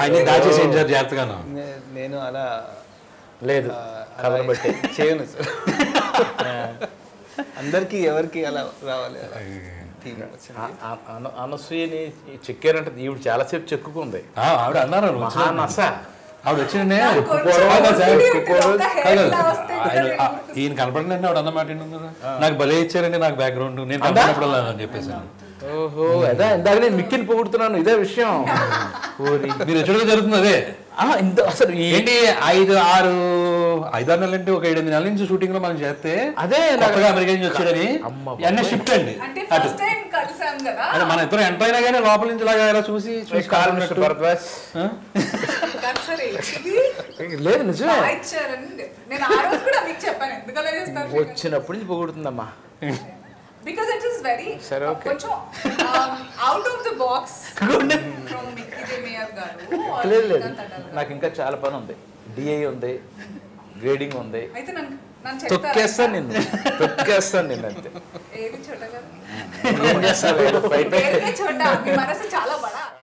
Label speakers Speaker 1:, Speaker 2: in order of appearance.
Speaker 1: అన్ని దాచేసేయండి సార్ జాగ్రత్తగాను
Speaker 2: నే- నేను అలా
Speaker 3: లేదు
Speaker 2: ఆ,
Speaker 3: కథలు
Speaker 2: అలా
Speaker 3: బట్టి
Speaker 2: చేయను సార్ అందరికి ఎవరికి అలా రావాలి అలా థీమ్ వచ్చింది
Speaker 3: ఆ- ఆ- అన- అనసూయని చెక్కారంటే ఈవిడ చాలాసేపు చెక్కుకుంది
Speaker 1: ఆ, ఆవిడ అన్నారు
Speaker 3: మహా నస
Speaker 1: ఆవిడ వచ్చిండే
Speaker 4: నాకు కొంచెం OCD ఉంటుంది. ఒక hair ఇలా వస్తే కూడా నేను గుర్తు-
Speaker 1: ఈయన కనపడండి ఆవిడ అన్నమాట ఏంటి నాకు భలే ఇచ్చారండి నాకు బ్యాక్గ్రౌండ్ నేను కనపడినప్పుడు అని చెప్పేసాను
Speaker 3: ఓహో అదే ఇందాక నేను మిక్కిని పొగుడుతున్నాను ఇదే విషయం ఊరి
Speaker 1: మీరు ఎచ్చడిగా జరుగుతుంది అదే
Speaker 3: ఆ, ఇంత అసలు ఈ
Speaker 1: ఏంటి ఐదు ఆరు ఐదారు నెలలు అంటే ఒక ఏడెనిమిది నెలల నుంచి షూటింగ్ లో మనం చేస్తే
Speaker 3: అదే నాకు-
Speaker 1: కొత్తగా అమెరికా నుంచి వచ్చాడని
Speaker 3: అమ్మ
Speaker 1: అన్నీ షిఫ్ట్ అండి
Speaker 4: అంటే
Speaker 1: అటు
Speaker 4: ఫస్ట్ టైం కలిసాం కదా
Speaker 1: అదే మన ఇద్దరు ఎంటర్ అయినా కానీ లోపల నుంచి ఇలాగా ఇలా చూసి చూసి
Speaker 3: కాల్ మిస్టర్ భరద్వాజ్
Speaker 1: ఆ?
Speaker 4: కాదు సార్ actually
Speaker 3: లేదు నిజమే
Speaker 4: బాగా ఇచ్చారని నేను ఆ రోజు కూడా మీకు చెప్పాను ఎందుకు అలా చేస్తారు
Speaker 3: వచ్చినప్పుడు నుంచి పొగుడుతుందమ్మా
Speaker 4: బికాస్ ఇట్ ఇస్ వెరీ
Speaker 3: సరే, okay.
Speaker 4: కొంచెం out of the box from Mickey J Meyer garu or
Speaker 3: లేదు లేదు
Speaker 4: శ్రీకాంత్ అడ్డాల గారు.
Speaker 3: నాకు ఇంకా చాలా పని ఉంది డిఐ ఉంది గ్రేడింగ్ ఉంది
Speaker 4: అయితే నన్ను నన్ను చెప్తారా?
Speaker 3: తొక్కేస్తాను నిన్ను తొక్కేస్తాను నిన్ను అంతే
Speaker 4: ఏది చోట గారు
Speaker 3: ఏం చేస్తాను బయట
Speaker 4: పేరుకే చోట మీ మనసు చాలా బడా